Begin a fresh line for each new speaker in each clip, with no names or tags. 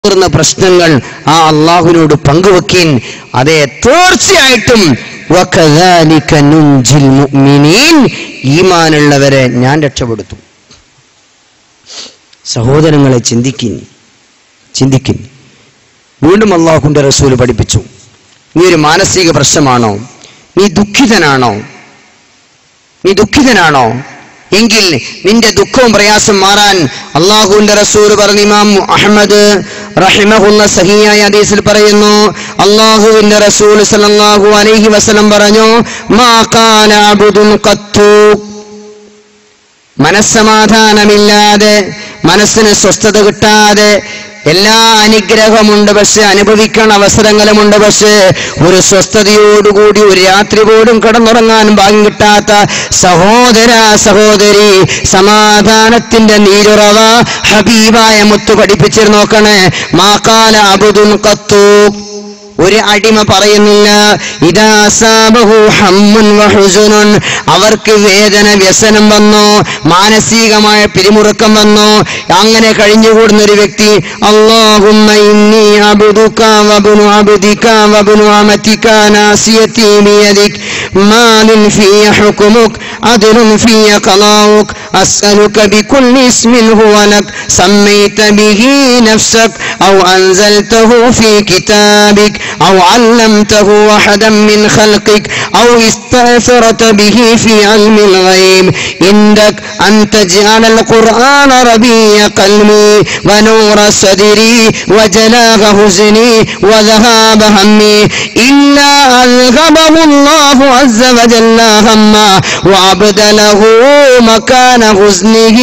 തീർന്ന പ്രശ്നങ്ങൾ ആ അള്ളാഹുവിനോട് പങ്കുവെക്കീൻ അതെ തീർച്ചയായിട്ടും വകദാലിക നുൻജിൽ മുഅ്മിനീൻ ഈമാനുള്ളവരെ ഞാൻ രക്ഷപ്പെടുത്തും സഹോദരങ്ങളെ ചിന്തിക്കിൻ ചിന്തിക്കിൻ വീണ്ടും അള്ളാഹുന്റെ റസൂൽ പഠിപ്പിച്ചു നീ ഒരു മാനസിക പ്രശ്നമാണോ നീ ദുഃഖിതനാണോ നീ ദുഃഖിതനാണോ എങ്കിൽ നിന്റെ ദുഃഖവും പ്രയാസം മാറാൻ അള്ളാഹുവിന്റെ റസൂൽ പറഞ്ഞു ഇമാം അഹമ്മദ് റഹിമഹുല്ല സഹിയായ ഹദീസിൽ പറയുന്നു അള്ളാഹുവിന്റെ റസൂൽ സല്ലല്ലാഹു അലൈഹി വസല്ലം പറഞ്ഞു മാ കാന അബ്ദുൻ ഖത്തു മനസ്സമാധാനമില്ലാതെ മനസ്സിന് സ്വസ്ഥത കിട്ടാതെ എല്ലാ അനുഗ്രഹമുണ്ട് പക്ഷെ അനുഭവിക്കാൻ അവസരങ്ങളുമുണ്ട് പക്ഷേ ഒരു സ്വസ്ഥതയോടുകൂടി ഒരു രാത്രി പോലും കിടന്നുറങ്ങാൻ ഭാഗ്യം കിട്ടാത്ത സഹോദര സഹോദരി സമാധാനത്തിന്റെ നീരുറവ ഹബീബായ മുത്തു പഠിപ്പിച്ചിരുന്നു നോക്കണേ മാക്കാല അബുദുൻ കത്തു ഒരു അടിമ പറയുന്നില്ല ഇതാ അസാബഹു ഹമ്മുൻ വഹുസുനുൻ അവർക്ക് വേദന വ്യസനം വന്നു മാനസികമായ പിരിമുറുക്കം വന്നു അങ്ങനെ കഴിഞ്ഞുകൂടുന്ന ഒരു വ്യക്തി അല്ലാഹുമ്മ ഇന്നി അബ്ദുക വബ്നു അബ്ദിക വബ്നു അമതിക നാസിയതി ബിയദിക് മാലിൻ ഫീ ഹുക്മുക് അദ്ലുൻ ഫീ ഖലാഉക് أسألك بكل اسم هو لك سميت به نفسك أو أنزلته في كتابك أو علمته أحدا من خلقك أو استأثرت به في علم الغيب عندك أن تجعل القرآن ربيع قلبي ونور صدري وجلاء حزني وذهاب همي إلا أذهبه الله عز وجل هما وأبدله مكان حزنه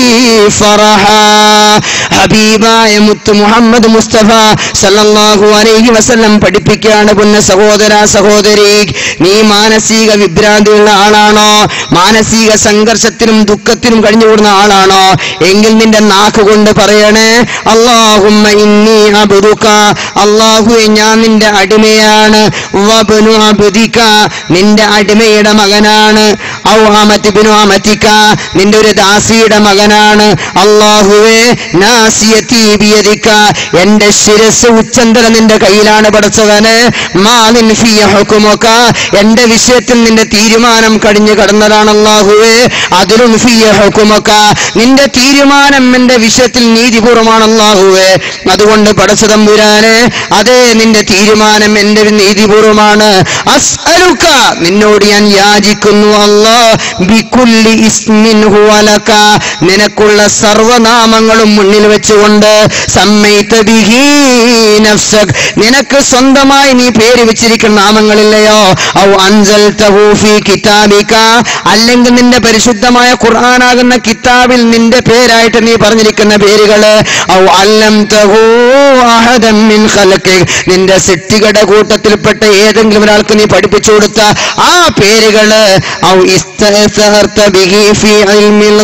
فرحا ഹബീബായ മുത്ത് മുഹമ്മദ് മുസ്തഫ സല്ലല്ലാഹു അലൈഹി വസല്ലം പഠിപ്പിക്കുകയാണ് പുന്ന സഹോദര സഹോദരി നീ മാനസിക വിഭ്രാന്തിയുള്ള ആളാണോ മാനസിക സംഘർഷത്തിനും ദുഃഖത്തിനും കഴിഞ്ഞുകൂടുന്ന ആളാണോ എങ്കിൽ നിന്റെ നാക്ക് കൊണ്ട് പറയണേ അള്ളാഹുമ്മ ഇന്നി അബ്ദുക അള്ളാഹുവെ ഞാൻ നിന്റെ അടിമയാണ് വബ്നു അബ്ദിക നിന്റെ അടിമയുടെ മകനാണ് ഔ അമതിബ്നു അമതിക നിന്റെ ഒരു ദാസിയുടെ മകനാണ് അള്ളാഹുവേ നാസിയത്തി ബിയദിക എന്റെ ശിരസ് ഉച്ചന്തല നിന്റെ കയ്യിലാണ് പടച്ചവന് മാലിൻ ഫിയ ഹുക്കുമൊക്ക എന്റെ വിഷയത്തിൽ നിന്റെ തീരുമാനം കഴിഞ്ഞു കടന്നതാണ് അള്ളാഹുവേ അതിലും ഫിയ ഹുക്കുമൊക്ക നിന്റെ തീരുമാനം എന്റെ വിഷയത്തിൽ നീതിപൂർവമാണ് അള്ളാഹുവേ അതുകൊണ്ട് പടച്ചതമ്പുരാനെ അതേ നിന്റെ തീരുമാനം എന്റെ നീതിപൂർവമാണ് അസ്അലുക നിന്നോട് ഞാൻ യാചിക്കുന്നു അല്ലാ ബികുല്ലി ഇസ്മിൻ ഹുവലക നിനക്കുള്ള സർവനാമങ്ങളും മുന്നിൽ വെച്ചുകൊണ്ട് സമ്മൈത ബിഹി നഫ്സക് നിനക്ക് സ്വന്തമായി നീ പേര് വെച്ചിരിക്കുന്ന നാമങ്ങളില്ലയോ ഔ അൻസൽതഹു ഫീ കിതാബിക അല്ലെങ്കിൽ നിന്റെ പരിശുദ്ധമായ ഖുർആനാകുന്ന കിതാബിൽ നിന്റെ പേരായിട്ട് നീ പറഞ്ഞിരിക്കുന്ന പേരുകള് ഔ അല്ലംതഹു അഹദൻ മിൻ ഖൽഖിക് നിന്റെ സൃഷ്ടികളുടെ കൂട്ടത്തിൽപ്പെട്ട ഏതെങ്കിലും ഒരാൾക്ക് നീ പഠിപ്പിച്ചു കൊടുത്ത ആ പേരുകള് ഔ ഇസ്തഅസർത ബിഹി ഫീ ഇൽമിൽ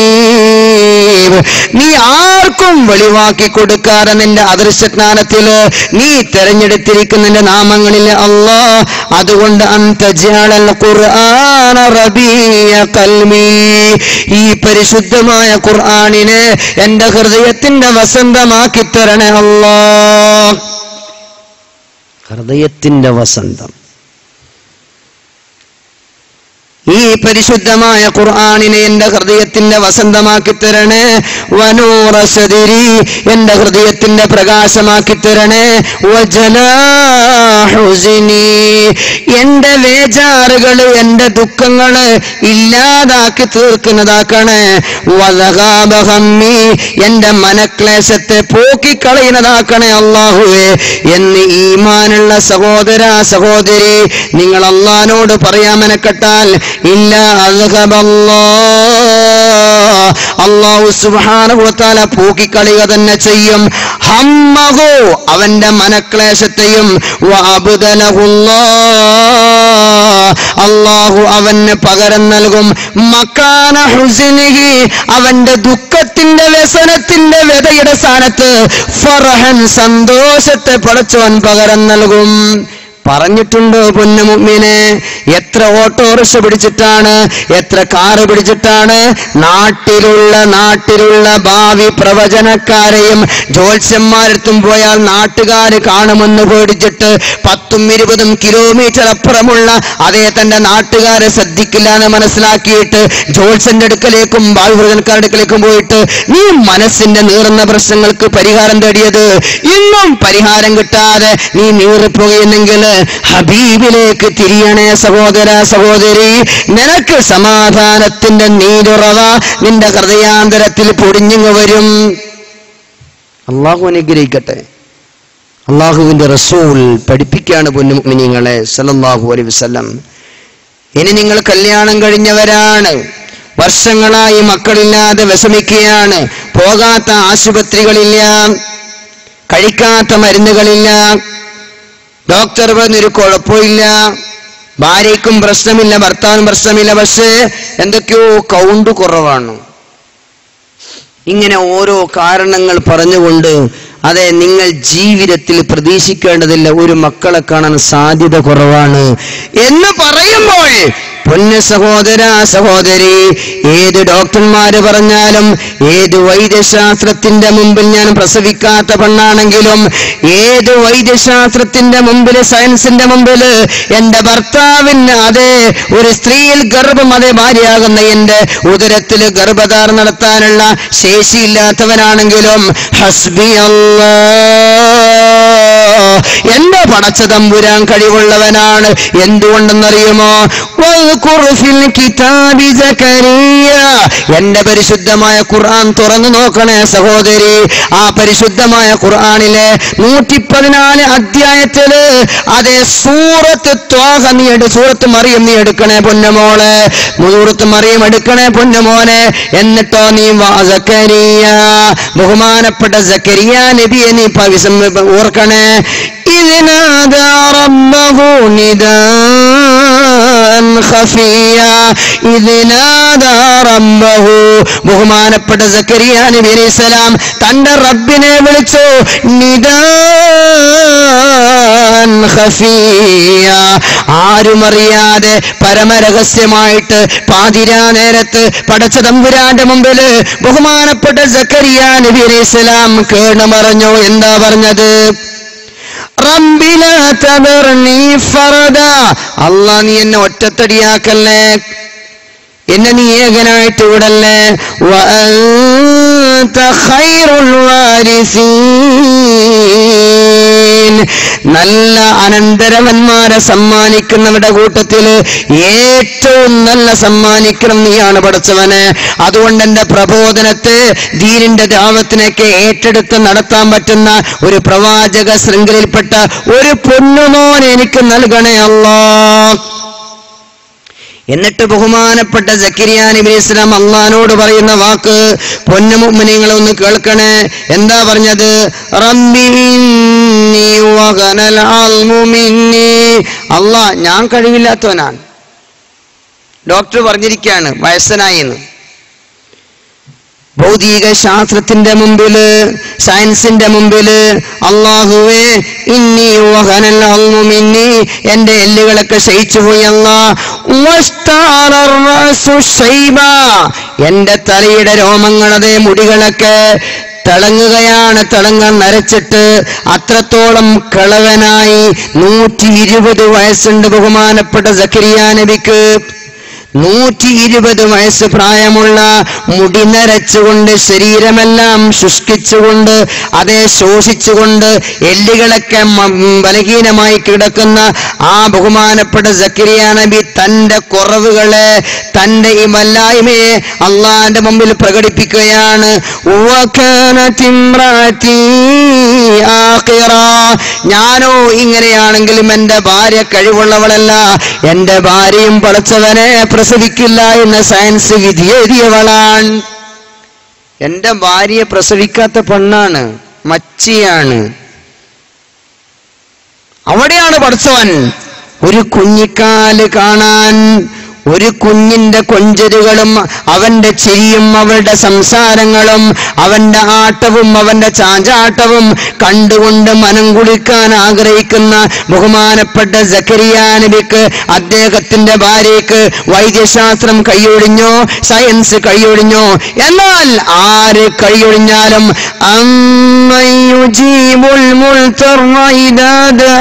ഗൈബ് നീ ആർക്കും വെളിവാക്കി കൊടുക്കാതെ നിന്റെ അദൃശ്യജ്ഞാനത്തില് നീ തെരഞ്ഞെടുത്തിരിക്കുന്ന നിന്റെ നാമങ്ങളിൽ അല്ലാ അതുകൊണ്ട് അന്തജാലൽ ഖുർആന റബീയ ഖൽബി ഈ പരിശുദ്ധമായ ഖുർആനിനെ എന്റെ ഹൃദയത്തിന്റെ വസന്തമാക്കി തരണേ അല്ലാ ഹൃദയത്തിന്റെ വസന്തം ഈ പരിശുദ്ധമായ ഖുർആാനിനെ എന്റെ ഹൃദയത്തിന്റെ വസന്തമാക്കി തരണേ വനൂറ സദിരി എന്റെ ഹൃദയത്തിന്റെ പ്രകാശമാക്കി തരണേ വജലാ ഹുസ്നി എന്റെ വേജാറുകള് എന്റെ ദുഃഖങ്ങള് ഇല്ലാതാക്കി തീർക്കുന്നതാക്കണേ വലകാബഹമ്മി എന്റെ മനക്ലേശത്തെ പോക്കിക്കളയുന്നതാക്കണേ അള്ളാഹുവേ എന്ന് ഈമാനുള്ള സഹോദര സഹോദരി നിങ്ങൾ അള്ളഹാനോട് പറയാമെനക്കെട്ടാൽ ഇല്ല അദ്ഹബല്ലാ അള്ളാഹു സുബ്ഹാനഹുവതആല പൂക്കിക്കളയുക തന്നെ ചെയ്യും ഹമ്മഹു അവന്റെ മനക്ലേശത്തെയും വഅബ്ദലഹുല്ലാ അള്ളാഹു അവന് പകരം നൽകും മക്കാന ഹുസ്നിഹി അവന്റെ ദുഃഖത്തിന്റെ വ്യസനത്തിന്റെ വ്യതയുടെ സ്ഥാനത്ത് ഫറഹൻ സന്തോഷത്തെ പടച്ചവൻ പകരം നൽകും പറഞ്ഞിട്ടുണ്ടോ പൊന്നുമുമ്മിനെ എത്ര ഓട്ടോറിക്ഷ പിടിച്ചിട്ടാണ് എത്ര കാറ് പിടിച്ചിട്ടാണ് നാട്ടിലുള്ള നാട്ടിലുള്ള ഭാവി പ്രവചനക്കാരെയും ജ്യോത്സ്യന്മാരെത്തും പോയാൽ നാട്ടുകാർ കാണുമെന്ന് പേടിച്ചിട്ട് പത്തും ഇരുപതും കിലോമീറ്റർ അപ്പുറമുള്ള അതേ തന്റെ നാട്ടുകാരെ ശ്രദ്ധിക്കില്ല എന്ന് മനസ്സിലാക്കിയിട്ട് ജ്യോത്സ്യന്റെ അടുക്കലേക്കും ഭാവി പ്രവചനക്കാരുടെ അടുക്കലേക്കും പോയിട്ട് നീ മനസ്സിന്റെ നീറുന്ന പ്രശ്നങ്ങൾക്ക് പരിഹാരം തേടിയത് ഇന്നും പരിഹാരം കിട്ടാതെ നീ നീറിപ്പോകുന്നെങ്കിൽ ഹബീബിലേക്ക് തിരിയണേ സഹോദര സഹോദരി നിനക്ക് സമാധാനത്തിന്റെ നീരുറവ നിന്റെ ഹൃദയാന്തരത്തിൽ പൊടിഞ്ഞു വരും അള്ളാഹു അനുഗ്രഹിക്കട്ടെ അള്ളാഹുവിന്റെ റസൂൽ പഠിപ്പിക്കാണ് പൊന്നുമിനിങ്ങളെ സല്ലല്ലാഹു അലൈഹി വസല്ലം ഇനി നിങ്ങൾ കല്യാണം കഴിഞ്ഞവരാണ് വർഷങ്ങളായി മക്കളില്ലാതെ വിഷമിക്കുകയാണ് പോകാത്ത ആശുപത്രികളില്ല കഴിക്കാത്ത മരുന്നുകളില്ല ഡോക്ടർ പറഞ്ഞൊരു കുഴപ്പമില്ല ഭാര്യയ്ക്കും പ്രശ്നമില്ല ഭർത്താവിനും പ്രശ്നമില്ല പക്ഷേ എന്തൊക്കെയോ കൗണ്ട് കുറവാണ് ഇങ്ങനെ ഓരോ കാരണങ്ങൾ പറഞ്ഞുകൊണ്ട് അതെ നിങ്ങൾ ജീവിതത്തിൽ പ്രതീക്ഷിക്കേണ്ടതില്ല ഒരു മക്കളെ കാണാൻ സാധ്യത കുറവാണ് എന്ന് പറയുമ്പോൾ പൊന്ന സഹോദര സഹോദരി ഏത് ഡോക്ടർമാര് പറഞ്ഞാലും ഏത് വൈദ്യശാസ്ത്രത്തിന്റെ മുമ്പിൽ ഞാൻ പ്രസവിക്കാത്ത പെണ്ണാണെങ്കിലും ഏത് വൈദ്യശാസ്ത്രത്തിന്റെ മുമ്പിൽ സയൻസിന്റെ മുമ്പിൽ എന്റെ ഭർത്താവിന് അതെ ഒരു സ്ത്രീയിൽ ഗർഭം അതേ ഭാര്യയാകുന്ന എന്റെ ഉദരത്തിൽ ഗർഭധാരണം നടത്താനുള്ള ശേഷിയില്ലാത്തവനാണെങ്കിലും ഹസ്ബി അല്ലാ എന്റെ പടച്ച തമ്പുരാൻ കഴിവുള്ളവനാണ് എന്തുകൊണ്ടെന്നറിയുമോ വദ്കുർ ഫിൽ കിതാബി സക്കരിയ. എന്റെ പരിശുദ്ധമായ ഖുർആൻ തുറന്നു നോക്കണേ സഹോദരി ആ പരിശുദ്ധമായ ഖുർആനിലെ നൂറ്റി പതിനാല് അധ്യായത്തില് അതേ സൂറത്ത് ത്വാഹ നീ എടു സൂറത്ത് മറിയം നീ എടുക്കണേ പൊന്നമോളെ സൂറത്ത് മറിയം എടുക്കണേ പൊന്നമോനെ എന്നിട്ടോ നീ വാ സക്കരിയ ബഹുമാനപ്പെട്ട സക്കരിയ നബിയെ നീ പവിസം ഓർക്കണേ ഇതിനാദാ റബ്ബഹു നിദാൻ ഖഫിയ ഇതിനാദാ റബ്ബഹു ബഹുമാനപ്പെട്ട സക്കരിയ നബി അലൈഹി സ്വലാം തന്റെ റബ്ബിനെ വിളിച്ചു നിദാൻ ഖഫിയ ആരുമറിയാതെ പരമരഹസ്യമായിട്ട് പാതിരാ നേരത്ത് പടച്ച തമ്പുരാന്റെ മുമ്പില് ബഹുമാനപ്പെട്ട സക്കരിയ നബി അലൈഹി സ്വലാം കേണമറിഞ്ഞു എന്താ പറഞ്ഞത് റബ്ബില തദർനി ഫറദ അല്ലാ നീ എന്നെ ഒറ്റത്തടിയാക്കല്ലേ എന്നെ നീ ഏകനായിട്ട് വിടല്ലേ വഅൻത ഖൈറുൽ വാരിസീൻ നല്ല അനന്തരവന്മാരെ സമ്മാനിക്കുന്നവരുടെ കൂട്ടത്തില് ഏറ്റവും നല്ല സമ്മാനിക്കണം നീയാണ് പഠിച്ചവന് അതുകൊണ്ട് എന്റെ പ്രബോധനത്തെ ദീനിന്റെ ദാവത്തിനൊക്കെ ഏറ്റെടുത്ത് നടത്താൻ പറ്റുന്ന ഒരു പ്രവാചക ശൃംഖലയിൽപ്പെട്ട ഒരു പൊന്നുമോൻ എനിക്ക് നൽകണേ അല്ലാ എന്നിട്ട് ബഹുമാനപ്പെട്ട സക്കരിയ നബി ഇസ്ലാം അള്ളഹാനോട് പറയുന്ന വാക്ക് പൊന്നുമുമ്മിനിങ്ങളെ ഒന്ന് കേൾക്കണേ എന്താ പറഞ്ഞത് റബ്ബി ഇന്നി വഗനൽ അൽമു മിന്നി. അള്ളാ ഞാൻ കഴിവില്ലാത്തവനാണ് ഡോക്ടർ പറഞ്ഞിരിക്കുകയാണ് വയസ്സനായി എന്ന് ഭൗതിക ശാസ്ത്രത്തിന്റെ മുമ്പില് സയൻസിന്റെ മുമ്പില് അള്ളാഹുവേ ഇന്നി വഹനൽ അൽമു മിന്നി എന്റെ എല്ലുകളൊക്കെ ക്ഷയിച്ചു പോയി അല്ലാ വസ്താറ റഅസു ശൈബ. എന്റെ തലയുടെ രോമങ്ങളതെ മുടികളൊക്കെ തിളങ്ങുകയാണ് തിളങ്ങാൻ നരച്ചിട്ട് അത്രത്തോളം കളവനായി നൂറ്റി ഇരുപത് വയസ്സുണ്ട് ബഹുമാനപ്പെട്ട സക്കരിയ നബിക്ക് നൂറ്റി ഇരുപത് വയസ്സ് പ്രായമുള്ള മുടി നരച്ചുകൊണ്ട് ശരീരമെല്ലാം ശുഷ്കിച്ചുകൊണ്ട് അതേ ശോഷിച്ചുകൊണ്ട് എല്ലുകളൊക്കെ മ- ബലഹീനമായി കിടക്കുന്ന ആ ബഹുമാനപ്പെട്ട സക്കരിയ നബി തന്റെ കുറവുകളെ തന്റെ ഈ വല്ലായ്മയെ അള്ളാന്റെ മുമ്പിൽ പ്രകടിപ്പിക്കുകയാണ് "വകാനത് ഇമ്രാഅതി ആഖിറ." ഞാനോ ഇങ്ങനെയാണെങ്കിലും എന്റെ ഭാര്യ കഴിവുള്ളവളല്ല എന്റെ ഭാര്യയും പടച്ചവനെ പ്രസവിക്കില്ല എന്ന സയൻസ് വിധി എഴുതിയവളാണ് എന്റെ ഭാര്യയെ പ്രസവിക്കാത്ത പെണ്ണാണ് മച്ചിയാണ് അവിടെയാണ് പഠിച്ചവൻ ഒരു കുഞ്ഞിക്കാല് കാണാൻ ഒരു കുഞ്ഞിന്റെ കൊഞ്ചലുകളും അവന്റെ ചിരിയും അവളുടെ സംസാരങ്ങളും അവന്റെ ആട്ടവും അവന്റെ ചാഞ്ചാട്ടവും കണ്ടുകൊണ്ട് മനം കുളിക്കാൻ ആഗ്രഹിക്കുന്ന ബഹുമാനപ്പെട്ട സക്കരിയ നബിക്ക് അദ്ദേഹത്തിന്റെ ഭാര്യയ്ക്ക് വൈദ്യശാസ്ത്രം കൈയൊഴിഞ്ഞോ സയൻസ് കൈയൊഴിഞ്ഞോ എന്നാൽ ആര് കൈയൊഴിഞ്ഞാലും അമ്മയുജീബുൽ മുൽത്തർവ ഇദാ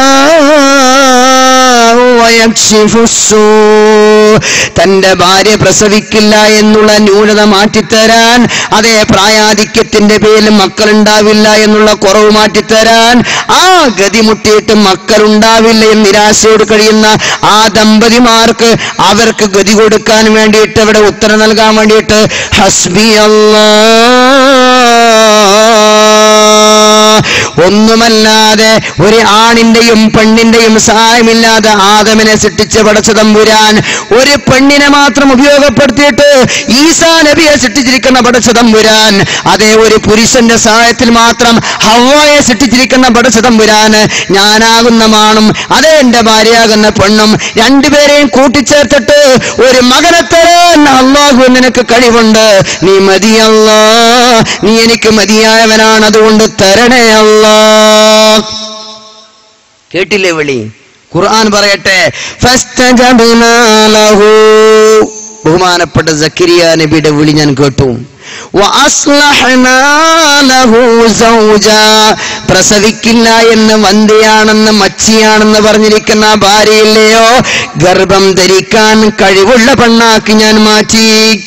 ദാഉ വയക്ഷിഫു السوء. തന്റെ ഭാര്യ പ്രസവിക്കില്ല എന്നുള്ള ന്യൂനത മാറ്റിത്തരാൻ അതേ പ്രായാധിക്യത്തിന്റെ പേരിൽ മക്കളുണ്ടാവില്ല എന്നുള്ള കുറവ് മാറ്റിത്തരാൻ ആ ഗതി മുട്ടിയിട്ട് മക്കളുണ്ടാവില്ല എന്ന് നിരാശയോട് കഴിയുന്ന ആ ദമ്പതിമാർക്ക് അവർക്ക് ഗതി കൊടുക്കാൻ വേണ്ടിയിട്ട് അവിടെ ഉത്തരം നൽകാൻ വേണ്ടിയിട്ട് ഹസ്ബി ഒന്നുമല്ലാതെ ഒരു ആണിന്റെയും പെണ്ണിന്റെയും സഹായമില്ലാതെ ആദമിനെ സൃഷ്ടിച്ച് പടച്ച തമ്പുരാൻ ഒരു പെണ്ണിനെ മാത്രം ഉപയോഗപ്പെടുത്തിയിട്ട് ഈസാ നബിയെ സൃഷ്ടിച്ചിരിക്കുന്ന പടച്ച തമ്പുരാൻ അതേ ഒരു പുരുഷന്റെ സഹായത്തിൽ മാത്രം ഹവ്വായെ സൃഷ്ടിച്ചിരിക്കുന്ന പടച്ച തമ്പുരാൻ ഞാനാകുന്ന മാണും അതേ എന്റെ ഭാര്യയാകുന്ന പെണ്ണും രണ്ടുപേരെയും കൂട്ടിച്ചേർത്തിട്ട് ഒരു മകനെ തരാൻ അള്ളാഹു നിനക്ക് കഴിവുണ്ട് നീ മതിയല്ല നീ എനിക്ക് മതിയായവനാണ് അതുകൊണ്ട് തരണേ അല്ലാ കേട്ടില്ലേ വിളി ഖുർആൻ പറയട്ടെ ഫസ്തജബ്നാ ലഹു. ബഹുമാനപ്പെട്ട സക്കരിയ നബിയുടെ വിളി ഞാൻ കേട്ടു വഅസ്ലഹ്നാ ലഹു സൗജ. പ്രസവിക്കില്ല എന്ന് വന്ധ്യയാണെന്ന് മച്ചിയാണെന്ന് പറഞ്ഞിരിക്കുന്ന ആ ഭാര്യയില്ലയോ ഗർഭം ധരിക്കാൻ കഴിവുള്ള പെണ്ണാക്കി ഞാൻ മാറ്റി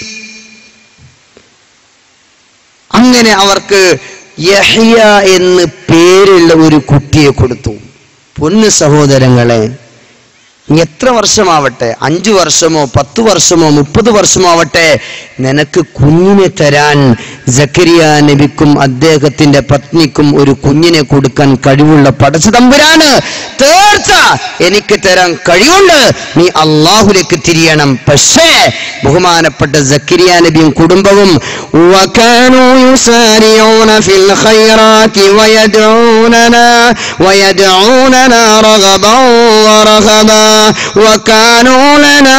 അങ്ങനെ അവർക്ക് യഹ്യ എന്ന് പേരുള്ള ഒരു കുട്ടിയെ കൊടുത്തു പൊന്നു സഹോദരങ്ങളെ ഇനി എത്ര വർഷമാവട്ടെ അഞ്ചു വർഷമോ പത്ത് വർഷമോ മുപ്പത് വർഷമോ ആവട്ടെ നിനക്ക് കുഞ്ഞിനെ തരാൻ ജക്കരിയ നബിക്കും അദ്ദേഹത്തിന്റെ പത്നിക്കും ഒരു കുഞ്ഞിനെ കൊടുക്കാൻ കഴിവുള്ള പടച്ച തമ്പുരാന് തീർച്ച എനിക്ക് തരാൻ കഴിവുണ്ട് നീ അള്ളാഹുലേക്ക് തിരിയണം പക്ഷേ ബഹുമാനപ്പെട്ട ജക്കരിയ നബിയും കുടുംബവും وكانوا يسارعون في الخيرات ويدعوننا ويدعوننا رغبا ورهبا وكانوا لنا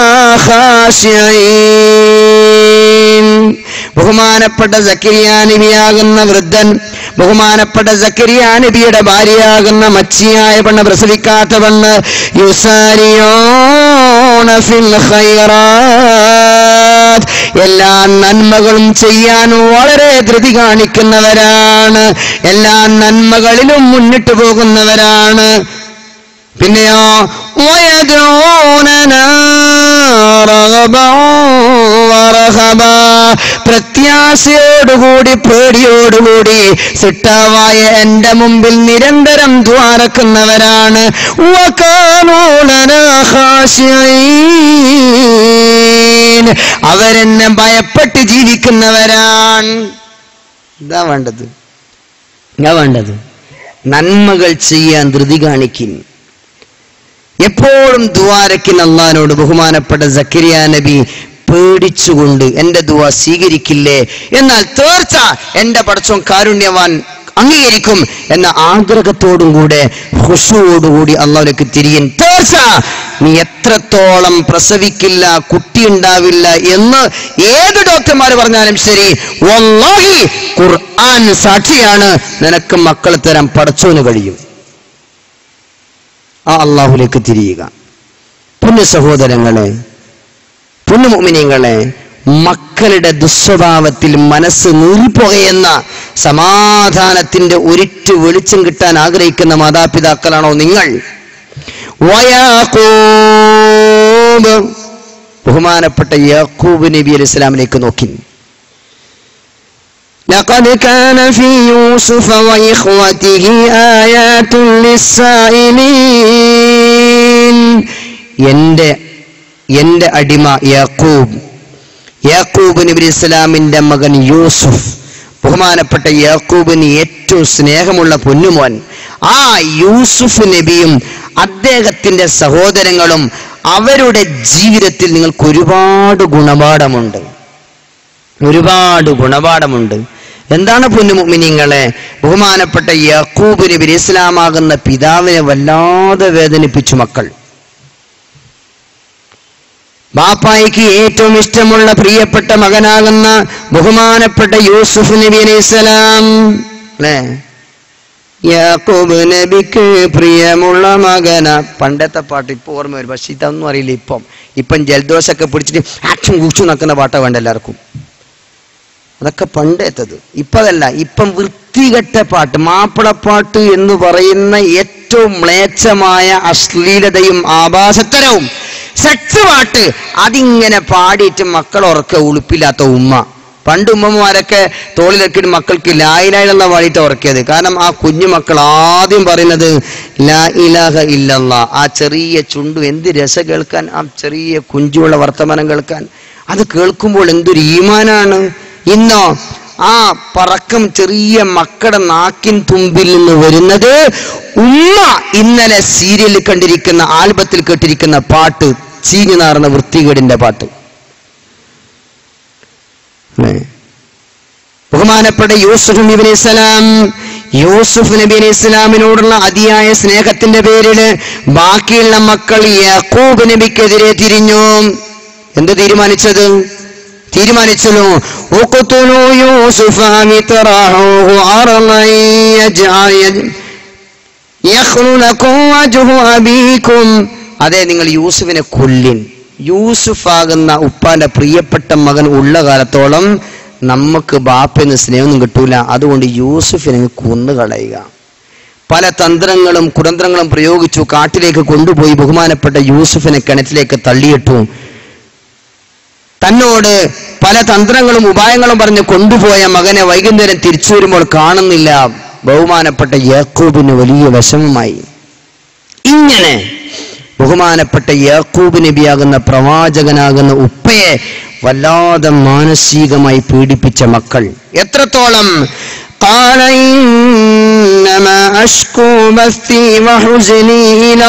خاشعين ബഹുമാനപ്പെട്ട സക്കരിയ നബിയാകുന്ന വൃദ്ധൻ ബഹുമാനപ്പെട്ട സക്കരിയ നബിയുടെ ഭാര്യയാകുന്ന മച്ചിയായ പെണ്ണ് പ്രസവിക്കാത്ത പെണ്ണ് യുസാരിയോണ ഫിൽ ഖൈറാത്ത് എല്ലാ നന്മകളും ചെയ്യാൻ വളരെ ധൃതി കാണിക്കുന്നവരാണ് എല്ലാ നന്മകളിലും മുന്നിട്ട് പോകുന്നവരാണ് പിന്നെയോ വയദൂനനാ റഗബാ വറഹബാ. പ്രത്യാശയോടുകൂടി പേടിയോടുകൂടി സിട്ടാവായ എന്റെ മുമ്പിൽ നിരന്തരം ദ്വാരക്കുന്നവരാണ് വകാനൂലനാ ഖാശിഈൻ. അവരെന്നെ ഭയപ്പെട്ട് ജീവിക്കുന്നവരാണ് ഇതാ വേണ്ടത് ഇതാ വേണ്ടത് നന്മകൾ ചെയ്യാൻ ധൃതി കാണിക്കും എപ്പോഴും ദ്വാരക്കിൻ അള്ളഹാനോട് ബഹുമാനപ്പെട്ട സക്കരിയ നബി പേടിച്ചുകൊണ്ട് എന്റെ ദുവ സ്വീകരിക്കില്ലേ എന്നാൽ തീർച്ച എന്റെ പടച്ചോൻ കാരുണ്യവാൻ അംഗീകരിക്കും എന്ന ആഗ്രഹത്തോടും കൂടെ ഹുഷുവോടുകൂടി അള്ളാഹുലേക്ക് തിരിയൻ തീർച്ച നീ എത്രത്തോളം പ്രസവിക്കില്ല കുട്ടി ഉണ്ടാവില്ല എന്ന് ഏത് ഡോക്ടർമാർ പറഞ്ഞാലും ശരി വല്ലാഹി ഖുർആൻ സാക്ഷിയാണ് നിനക്ക് മക്കൾ തരാൻ പടച്ചോന് കഴിയും ആ അള്ളാഹുലേക്ക് തിരിയുക പുണ്യ സഹോദരങ്ങളെ പുണ്യമുമിനിങ്ങളെ മക്കളുടെ ദുസ്വഭാവത്തിൽ മനസ്സ് നീറിപ്പോകുന്ന സമാധാനത്തിന്റെ ഒരിറ്റ് വെളിച്ചം കിട്ടാൻ ആഗ്രഹിക്കുന്ന മാതാപിതാക്കളാണോ നിങ്ങൾ വയാഖൂബ് ബഹുമാനപ്പെട്ട യാക്കൂബ് നബി അലൈഹി ഇസ്ലാമിലേക്ക് നോക്കി لقد كان في يوسف وإخوته آيات للسائلين എന്റെ എന്റെ അടിമ യാക്കൂബ് യാക്കൂബ് നബി ഇസ്ലാമിന്റെ മകൻ യൂസുഫ് ബഹുമാനപ്പെട്ട യാക്കൂബിന് ഏറ്റവും സ്നേഹമുള്ള പൊന്നുമോൻ ആ യൂസുഫ് നബിയും അദ്ദേഹത്തിന്റെ സഹോദരങ്ങളും അവരുടെ ജീവിതത്തിൽ നിങ്ങൾക്ക് ഒരുപാട് ഗുണപാഠമുണ്ട് ഒരുപാട് ഗുണപാഠമുണ്ട് എന്താണ് പൊന്നുമുമിനിങ്ങളെ ബഹുമാനപ്പെട്ട യാക്കൂബ് നബി ഇസ്ലാമാകുന്ന പിതാവിനെ വല്ലാതെ വേദനിപ്പിച്ചു മക്കൾ ബാപ്പായിക്ക് ഏറ്റവും ഇഷ്ടമുള്ള പ്രിയപ്പെട്ട മകനാകുന്ന ബഹുമാനപ്പെട്ട യൂസുഫ് നബി അലൈഹിസ്സലാം അല്ലേ യാക്കൂബ് നബിക്ക് പ്രിയമുള്ള മകന പണ്ടത്തെ പാട്ട് ഇപ്പൊ ഓർമ്മ വരും പക്ഷെ ഇതൊന്നും അറിയില്ല ഇപ്പം ഇപ്പം ജലദോഷമൊക്കെ പിടിച്ചിട്ട് ആക്ഷൻ കുച്ചു നടക്കുന്ന പാട്ടാ വേണ്ട എല്ലാവർക്കും അതൊക്കെ പണ്ടേത്തത് ഇപ്പതല്ല ഇപ്പം വൃത്തികെട്ട പാട്ട് മാപ്പിളപ്പാട്ട് എന്ന് പറയുന്ന ഏറ്റവും മ്ലേച്ഛമായ അശ്ലീലതയും ആഭാസത്തരവും സെക്സ് പാട്ട് അതിങ്ങനെ പാടിയിട്ട് മക്കൾ ഉറക്ക ഉളുപ്പില്ലാത്ത ഉമ്മ പണ്ട് ഉമ്മമാരൊക്കെ തോളിലൊക്കെ മക്കൾക്ക് ലായിലായിലുള്ള പാടിയിട്ട് ഉറക്കിയത് കാരണം ആ കുഞ്ഞു മക്കൾ ആദ്യം പറയുന്നത് ലാ ഇലാഹ ഇല്ലല്ല ആ ചെറിയ ചുണ്ടു എന്ത് രസ കേൾക്കാൻ ആ ചെറിയ കുഞ്ചുള്ള വർത്തമാനം കേൾക്കാൻ അത് കേൾക്കുമ്പോൾ എന്തൊരു ഈമാനാണ് ഇന്നോ ആ പറക്കം ചെറിയ മക്കളുടെ നാക്കിൻ തുമ്പിൽ നിന്ന് വരുന്നത് ഉമ്മ ഇന്നലെ സീരിയലിൽ കണ്ടിരിക്കുന്ന ആൽബത്തിൽ കേട്ടിരിക്കുന്ന പാട്ട് ചീഞ്ഞു നാറുന്ന വൃത്തികേടിന്റെ പാട്ട് അല്ലേ? ബഹുമാനപ്പെട്ട യൂസുഫ് നബി അലൈഹി സ്വലാം യൂസുഫ് നബി അലൈഹി സ്വലാമിനോടുള്ള അതിയായ സ്നേഹത്തിന്റെ പേരിൽ ബാക്കിയുള്ള മക്കൾ യാക്കൂബ് നബിക്കെതിരെ തിരിഞ്ഞു എന്ത് തീരുമാനിച്ചത് തീരുമാനിച്ചല്ലോ ഉഖ്തുലൂ യൂസുഫ മിത്റഹൂഹു അർളൻ യജ്അൽ യഖ്ലു ലക്കും വജ്ഹു അബീക്കും അതെ നിങ്ങൾ യൂസുഫിനെ കൊല്ലിൻ യൂസുഫ് ആകുന്ന ഉപ്പാന്റെ പ്രിയപ്പെട്ട മകൻ ഉള്ള കാലത്തോളം നമുക്ക് ബാപ്പെന്ന് സ്നേഹമൊന്നും കിട്ടൂല അതുകൊണ്ട് യൂസുഫിനെ അങ്ങ് കൊന്നു കളയുക പല തന്ത്രങ്ങളും കുതന്ത്രങ്ങളും പ്രയോഗിച്ചു കാട്ടിലേക്ക് കൊണ്ടുപോയി ബഹുമാനപ്പെട്ട യൂസുഫിനെ കിണറ്റിലേക്ക് തള്ളിയിട്ടു തന്നോട് പല തന്ത്രങ്ങളും ഉപായങ്ങളും പറഞ്ഞ് കൊണ്ടുപോയ മകനെ വൈകുന്നേരം തിരിച്ചു വരുമ്പോൾ കാണുന്നില്ല ബഹുമാനപ്പെട്ട യാക്കൂബിന് വലിയ വിഷമമായി ഇങ്ങനെ ബഹുമാനപ്പെട്ട യാക്കൂബ് നബിയാകുന്ന പ്രവാചകനാകുന്ന ഉപ്പയെ വല്ലാതെ മാനസികമായി പീഡിപ്പിച്ച മക്കൾ എത്രത്തോളം قال إنما أشكو بثي وحزني إلى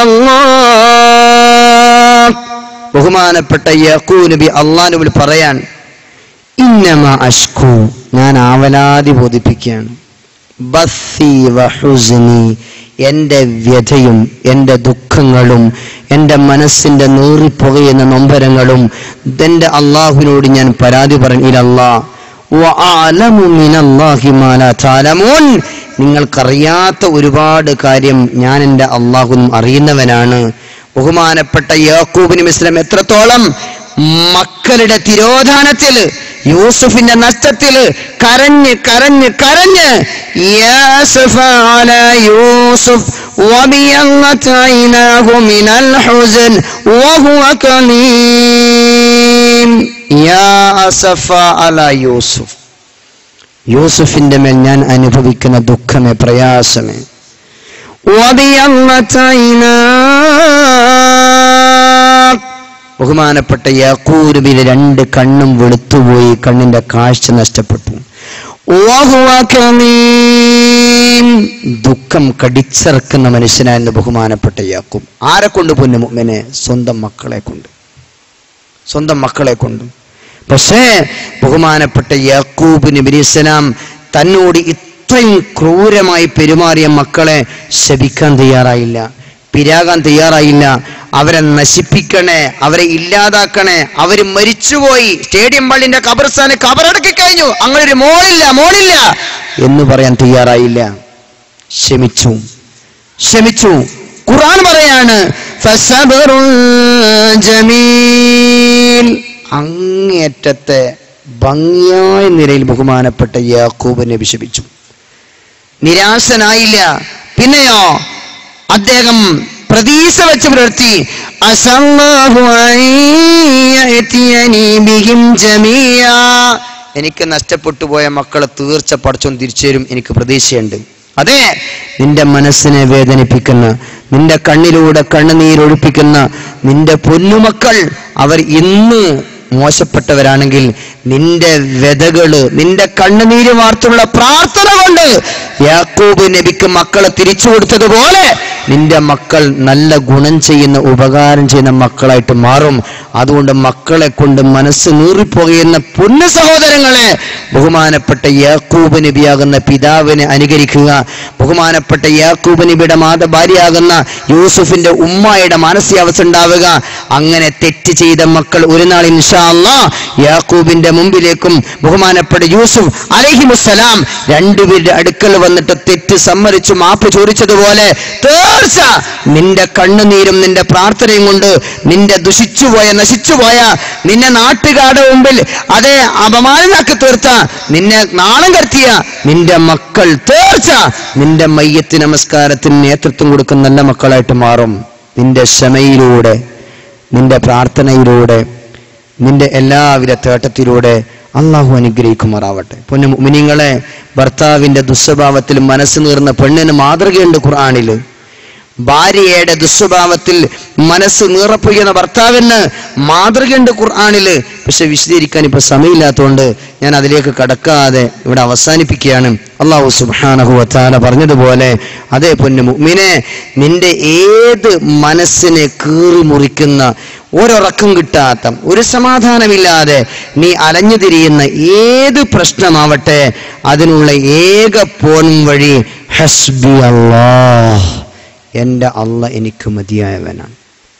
الله ബഹുമാനപ്പെട്ട യഹൂ നബി അള്ളാനുവിൽ പറയാൻ ഇന്നമ അഷ്കു ഞാൻ ആവലാതി ബോധിപ്പിക്കുകയാണ് ബസ്സി വഹുസ്നി എൻ്റെ വ്യഥയും എൻ്റെ ദുഃഖങ്ങളും എൻ്റെ മനസ്സിൻ്റെ നീറിപ്പുകയുന്ന നൊമ്പരങ്ങളും എൻ്റെ അള്ളാഹുവിനോട് ഞാൻ പരാതി പറഞ്ഞില്ലല്ലാ നിങ്ങൾക്കറിയാത്ത ഒരുപാട് കാര്യം ഞാൻ എൻ്റെ അള്ളാഹുനും അറിയുന്നവനാണ് ബഹുമാനപ്പെട്ട യാക്കൂബ് നബി ഇസ്ലാം എത്രത്തോളം മക്കളുടെ തിരോധാനത്തിൽ യൂസുഫിന്റെ നഷ്ടത്തില് കരഞ്ഞ് കരഞ്ഞ് കരഞ്ഞ് യാസഫ അലാ യൂസുഫ് وبيضت عيناه من الحزن وهو كليم يا أسف على يوسف യൂസുഫിന്റെ മേൽ ഞാൻ അനുഭവിക്കുന്ന ദുഃഖമേ പ്രയാസമേ وبيضت عيناه ബഹുമാനപ്പെട്ട യാക്കൂരുബിലെ രണ്ട് കണ്ണും വെളുത്തുപോയി കണ്ണിന്റെ കാഴ്ച നഷ്ടപ്പെട്ടു വഹുവ കമീം. ദുഃഖം കടിച്ചിറക്കുന്ന മനുഷ്യനായിരുന്നു ബഹുമാനപ്പെട്ട യാക്കൂബ് ആരെ കൊണ്ട് പൊന്നുമെനെ സ്വന്തം മക്കളെ കൊണ്ട് സ്വന്തം മക്കളെ കൊണ്ട് പക്ഷേ ബഹുമാനപ്പെട്ട യാക്കൂബ് നബി ഇസ്ലാം തന്നോട് ഇത്രയും ക്രൂരമായി പെരുമാറിയ മക്കളെ ശപിക്കാൻ തയ്യാറായില്ല പിരാകാൻ തയ്യാറായില്ല അവരെ നശിപ്പിക്കണേ അവരെ ഇല്ലാതാക്കണേ അവര് മരിച്ചുപോയി സ്റ്റേഡിയം പള്ളിന്റെ കബർസ്ഥാന് കബറടക്കി കഴിഞ്ഞു അങ്ങനെ ഒരു മോളില്ല മോളില്ല എന്ന് പറയാൻ തയ്യാറായില്ല ക്ഷമിച്ചു ക്ഷമിച്ചു ഖുർആൻ പറയാണ് ഫസബറുൻ ജമീൽ അങ്ങേയറ്റത്തെ ഭംഗിയായ നിലയിൽ ബഹുമാനപ്പെട്ട യാക്കൂബ് നബി ശപിച്ചു നിരാശനായില്ല പിന്നെയോ അദ്ദേഹം പ്രതീക്ഷ വെച്ച് പുലർത്തി അസല്ലാഹു അൻ യഅ്തിയനി ബിഹിം ജമീഅ. എനിക്ക് നഷ്ടപ്പെട്ടു പോയ മക്കളെ തീർച്ച പഠിച്ചോൻ തിരിച്ചു തരും എനിക്ക് പ്രതീക്ഷയുണ്ട് അതെ നിന്റെ മനസ്സിനെ വേദനിപ്പിക്കുന്ന നിന്റെ കണ്ണിലൂടെ കണ്ണുനീരൊഴിപ്പിക്കുന്ന നിന്റെ പൊന്നുമക്കൾ അവർ ഇന്ന് മോശപ്പെട്ടവരാണെങ്കിൽ നിന്റെ വ്യതകള് നിന്റെ കണ്ണുനീര് വാർത്തുള്ള പ്രാർത്ഥന കൊണ്ട് യാക്കൂബ് നബിക്ക് മക്കളെ തിരിച്ചു കൊടുത്തതുപോലെ നിന്റെ മക്കൾ നല്ല ഗുണം ചെയ്യുന്ന ഉപകാരം ചെയ്യുന്ന മക്കളായിട്ട് മാറും അതുകൊണ്ട് മക്കളെ കൊണ്ട് മനസ്സ് നീറിപ്പോകുന്ന പുണ്യ സഹോദരങ്ങളെ ബഹുമാനപ്പെട്ട യാക്കൂബ് നബിയാകുന്ന പിതാവിനെ അനുകരിക്കുക ബഹുമാനപ്പെട്ട യാക്കൂബ് നബിയുടെ മാത ഭാര്യയാകുന്ന യൂസുഫിന്റെ ഉമ്മായുടെ മാനസികാവസ്ഥ ഉണ്ടാവുക അങ്ങനെ തെറ്റ് ചെയ്ത മക്കൾ ഒരു നാൾ ഇൻഷാ അല്ലാ യാക്കൂബിന്റെ മുമ്പിലേക്കും ബഹുമാനപ്പെട്ട യൂസുഫ് അലഹിമുസലാം രണ്ടുപേരുടെ അടുക്കൽ വന്നിട്ട് തെറ്റ് സമ്മതിച്ചു മാപ്പ് ചോദിച്ചതുപോലെ തീർച്ച നിന്റെ കണ്ണുനീരും നിന്റെ പ്രാർത്ഥനയും കൊണ്ട് നിന്റെ ദുഷിച്ചുപോയ നശിച്ചുപോയ നിന്നെ നാട്ടുകാരുടെ മുമ്പിൽ അതേ അപമാനാക്കി തീർത്ത നിന്നെ നാണം കടത്തിയ നിന്റെ മക്കൾ തീർച്ച നിന്റെ മയ്യത്ത് നമസ്കാരത്തിന് നേതൃത്വം കൊടുക്കുന്ന നല്ല മക്കളായിട്ട് മാറും നിന്റെ ക്ഷമയിലൂടെ നിന്റെ പ്രാർത്ഥനയിലൂടെ നിന്റെ എല്ലാവിധ തേട്ടത്തിലൂടെ അള്ളാഹു അനുഗ്രഹിക്കുമാറാവട്ടെ പൊന്നു മുനിങ്ങളെ ഭർത്താവിന്റെ ദുസ്വഭാവത്തിൽ മനസ്സ് നീർന്ന പെണ്ണിന് മാതൃകയുണ്ട് ഖുർആാനില് ഭാര്യയുടെ ദുസ്വഭാവത്തിൽ മനസ്സ് നീറപ്പൊയ്യുന്ന ഭർത്താവിന് മാതൃകയുണ്ട് ഖുർആാനില് പക്ഷെ വിശദീകരിക്കാൻ ഇപ്പൊ സമയമില്ലാത്തതുകൊണ്ട് ഞാൻ അതിലേക്ക് കടക്കാതെ ഇവിടെ അവസാനിപ്പിക്കുകയാണ് അള്ളാഹു സുബാനഹു വത്താല പറഞ്ഞതുപോലെ അതേ പൊന്നു മുഅ്മിനെ നിന്റെ ഏത് മനസ്സിനെ കീറി മുറിക്കുന്ന ഒരൊറക്കം കിട്ടാത്ത ഒരു സമാധാനമില്ലാതെ നീ അലഞ്ഞു തിരിയുന്ന ഏത് പ്രശ്നമാവട്ടെ അതിനുള്ള ഏക പോൺ വഴി ഹസ്ബി അല്ലാഹ് എൻ്റെ അള്ള എനിക്ക് മതിയായവനാണ്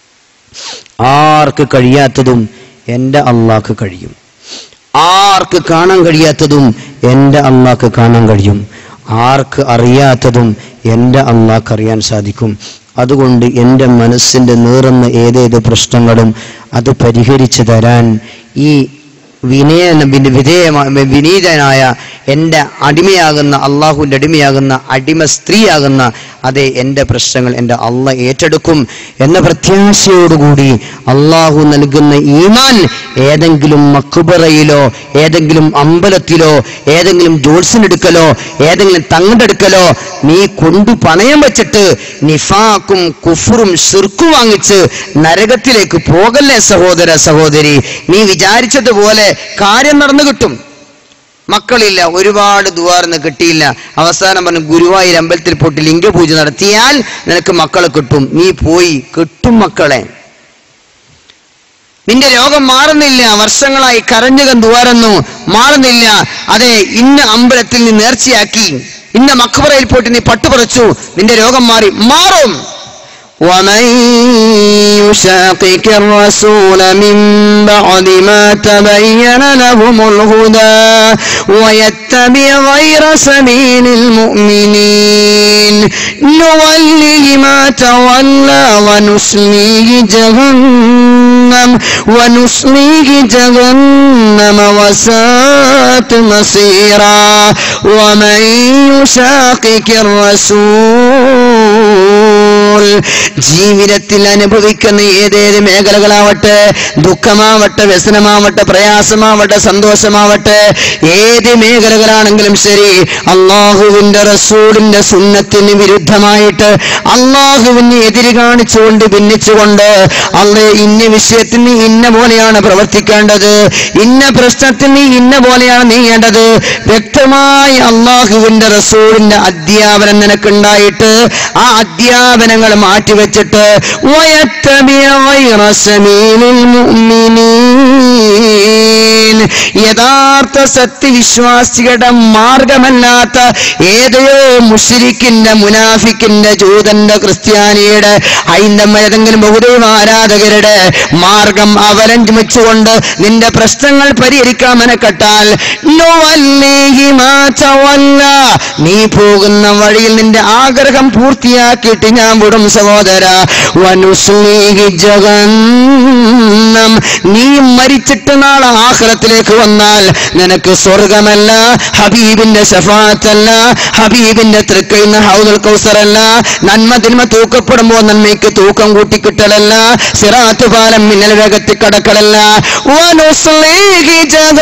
ആർക്ക് കഴിയാത്തതും എൻ്റെ അള്ളാഹ്ക്ക് കഴിയും ആർക്ക് കാണാൻ കഴിയാത്തതും എൻ്റെ അള്ളാഹ്ക്ക് കാണാൻ കഴിയും ആർക്ക് അറിയാത്തതും എൻ്റെ അള്ളാഹ്ക്ക് അറിയാൻ സാധിക്കും അതുകൊണ്ട് എൻ്റെ മനസ്സിൻ്റെ നീറുന്ന ഏതേത് പ്രശ്നങ്ങളും അത് പരിഹരിച്ചു തരാൻ ഈ വിനയ വിധേയമായ വിനീതനായ എൻ്റെ അടിമയാകുന്ന അള്ളാഹുവിൻ്റെ അടിമയാകുന്ന അടിമ സ്ത്രീയാകുന്ന അതെ എൻ്റെ പ്രശ്നങ്ങൾ എൻ്റെ അള്ള ഏറ്റെടുക്കും എന്ന പ്രത്യാശയോടുകൂടി അള്ളാഹു നൽകുന്ന ഈമാൻ ഏതെങ്കിലും മക്കുബറയിലോ ഏതെങ്കിലും അമ്പലത്തിലോ ഏതെങ്കിലും ജോത്സ്യനെടുക്കലോ ഏതെങ്കിലും തങ്ങടെടുക്കലോ നീ കൊണ്ടു പണയം വെച്ചിട്ട് നിഫാക്കും കുഫറും ശിർക്കും വാങ്ങിച്ച് നരകത്തിലേക്ക് പോകല്ലേ സഹോദര സഹോദരി നീ വിചാരിച്ചതുപോലെ കാര്യം നടന്നു കിട്ടും മക്കളില്ല ഒരുപാട് ദുവാർന്ന് കിട്ടിയില്ല അവസാനം പറഞ്ഞു ഗുരുവായൂർ അമ്പലത്തിൽ പോയിട്ട് ലിംഗപൂജ നടത്തിയാൽ നിനക്ക് മക്കളെ കിട്ടും നീ പോയി കിട്ടും മക്കളെ നിന്റെ രോഗം മാറുന്നില്ല വർഷങ്ങളായി കരഞ്ഞുകം ദുവാരുന്നു മാറുന്നില്ല അതെ ഇന്ന അമ്പലത്തിൽ നീ നേർച്ചയാക്കി ഇന്ന മക്കബറയിൽ പോയിട്ട് നീ പട്ടുപറച്ചു നിന്റെ രോഗം മാറി മാറും ومن يشاقق الرسول من بعد ما تبين لهم الهدى ويتبع غير سبيل المؤمنين نوله ما تولى ونسليه جهنم ونسليه جهنم وساءت مصيرا ومن يشاقق الرسول ജീവിതത്തിൽ അനുഭവിക്കുന്ന ഏതേത് മേഖലകളാവട്ടെ ദുഃഖമാവട്ടെ വ്യസനമാവട്ടെ പ്രയാസമാവട്ടെ സന്തോഷമാവട്ടെ ഏത് മേഖലകളാണെങ്കിലും ശരി അള്ളാഹുവിന്റെ റസൂലിന്റെ സുന്നത്തിന് വിരുദ്ധമായിട്ട് അള്ളാഹുവിന് എതിര് കാണിച്ചുകൊണ്ട് ഭിന്നിച്ചുകൊണ്ട് അള്ളേ ഇന്ന വിഷയത്തിന് ഇന്ന പോലെയാണ് പ്രവർത്തിക്കേണ്ടത് ഇന്ന പ്രശ്നത്തിന് ഇന്ന പോലെയാണ് നീങ്ങേണ്ടത് വ്യക്തമായി അള്ളാഹുവിന്റെ റസൂലിന്റെ അധ്യാപനം നിനക്കുണ്ടായിട്ട് ആ അധ്യാപനങ്ങൾ മാറ്റിവെച്ചിട്ട് ويتبع غير سبيل المؤمنين യഥാർത്ഥ സത്യവിശ്വാസികളുടെ മാർഗമല്ലാത്ത ഏതയോ മുഷിരിക്കിന്റെ മുനാഫിക്കിന്റെ ജൂതന്റെ ക്രിസ്ത്യാനിയുടെ ഹൈന്ദവ ഏതെങ്കിലും ബഹുദൈവ ആരാധകരുടെ മാർഗം അവലംബിച്ചുകൊണ്ട് നിന്റെ പ്രശ്നങ്ങൾ പരിഹരിക്കാൻ മെനക്കെട്ടാൽ നുവല്ലിഹി മാ തവല്ല. നീ പോകുന്ന വഴിയിൽ നിന്റെ ആഗ്രഹം പൂർത്തിയാക്കിയിട്ട് ഞാൻ വിടും സഹോദര വനുസ്ലീഹി ജഗന്നം നീ മരിച്ചിട്ട് നാളെ ആഹ്റത്തിലേക്ക് വന്നാൽ നിനക്ക് സ്വർഗമല്ല ഹബീബിന്റെ ഷഫാത്തല്ല ഹബീബിന്റെ തൃക്കൈന്ന ഹൗദുൽ കൗസറല്ല നന്മ തിന്മ തൂക്കപ്പെടുമ്പോ നന്മയ്ക്ക് തൂക്കം കൂട്ടിക്കിട്ടലല്ല സിറാത്ത് പാലം മിന്നൽ വേഗത്തിൽ കടക്കലല്ല വനുസ്ലീഹി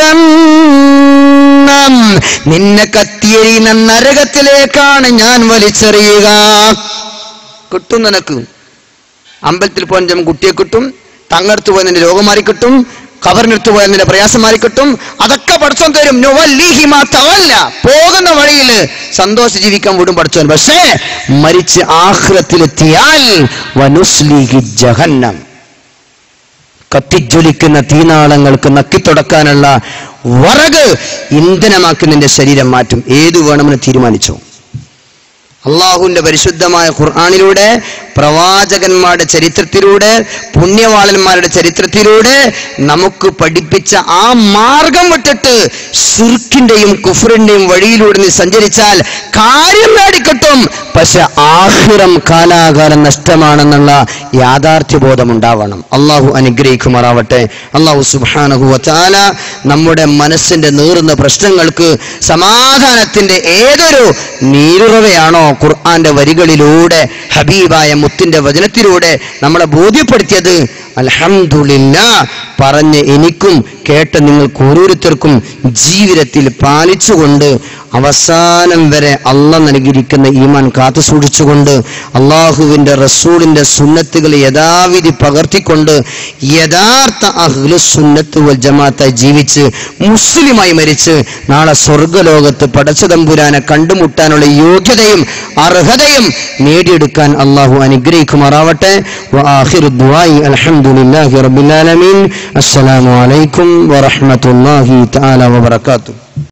ജഗന്നം നിന്നെ കത്തിയെരിയുന്ന നരകത്തിലേക്കാണ് ഞാൻ വലിച്ചെറിയുക കിട്ടും നിനക്ക് അമ്പലത്തിൽ പോകാൻ ചിലപ്പോൾ കുട്ടിയെ കിട്ടും തങ്ങടുത്ത് പോയി നിന്റെ രോഗം മാറി കിട്ടും ഖബറിനെടുത്ത് പോയാൽ നിന്റെ പ്രയാസം മാറിക്കിട്ടും അതൊക്കെ പഠിച്ചോൻ തരും നുവല്ലിഹി മാ തവല്ല പോകുന്ന വഴിയിൽ സന്തോഷം ജീവിക്കാൻ വിടും പഠിച്ചോൻ പക്ഷേ മരിച്ച് ആഹ്റത്തിലെത്തിയാൽ വനുസ്ലിഹി ജഹന്നം കത്തിജ്വലിക്കുന്ന തീനാളങ്ങൾക്ക് നക്കിത്തുടക്കാനുള്ള വറക് ഇന്ധനമാക്കി നിന്റെ ശരീരം മാറ്റും ഏത് വേണമെന്ന് തീരുമാനിച്ചു അള്ളാഹുവിന്റെ പരിശുദ്ധമായ ഖുർആാനിലൂടെ പ്രവാചകന്മാരുടെ ചരിത്രത്തിലൂടെ പുണ്യവാളന്മാരുടെ ചരിത്രത്തിലൂടെ നമുക്ക് പഠിപ്പിച്ച ആ മാർഗം വിട്ടിട്ട് ഷിർക്കിന്റെയും കുഫറിന്റെയും വഴിയിലൂടെ നീ സഞ്ചരിച്ചാൽ കാര്യം നേടിക്കിട്ടും പക്ഷെ ആഹിറം കാലാകാലം നഷ്ടമാണെന്നുള്ള യാഥാർത്ഥ്യബോധം ഉണ്ടാവണം അള്ളാഹു അനുഗ്രഹിക്കുമാറാവട്ടെ അള്ളാഹു സുബാനഹു വച്ചാല നമ്മുടെ മനസ്സിന്റെ നീറുന്ന പ്രശ്നങ്ങൾക്ക് സമാധാനത്തിന്റെ ഏതൊരു നീരുറവയാണോ ഖുർആന്റെ വരികളിലൂടെ ഹബീബായ മുത്തിന്റെ വചനത്തിലൂടെ നമ്മളെ ബോധ്യപ്പെടുത്തിയത് അൽഹംദുലില്ല പറഞ്ഞ് എനിക്കും കേട്ട നിങ്ങൾക്ക് ഓരോരുത്തർക്കും ജീവിതത്തിൽ പാലിച്ചുകൊണ്ട് അവസാനം വരെ അള്ള നൽകിയിരിക്കുന്ന ഈമാൻ കാത്തു സൂക്ഷിച്ചുകൊണ്ട് അള്ളാഹുവിന്റെ റസൂലിന്റെ സുന്നത്തുകൾ യഥാവിധി പകർത്തിക്കൊണ്ട് യഥാർത്ഥ അഹ്ലു സുന്നത്ത് വൽ ജമാഅത്തായി ജീവിച്ച് മുസ്ലിമായി മരിച്ച് നാളെ സ്വർഗലോകത്ത് പടച്ചതമ്പുരാനെ കണ്ടുമുട്ടാനുള്ള യോഗ്യതയും അർഹതയും നേടിയെടുക്കാൻ അള്ളാഹു അനുഗ്രഹിക്കുമാറാവട്ടെ وآخر الدعاء الحمد لله رب العالمين السلام عليكم ورحمة الله تعالى وبركاته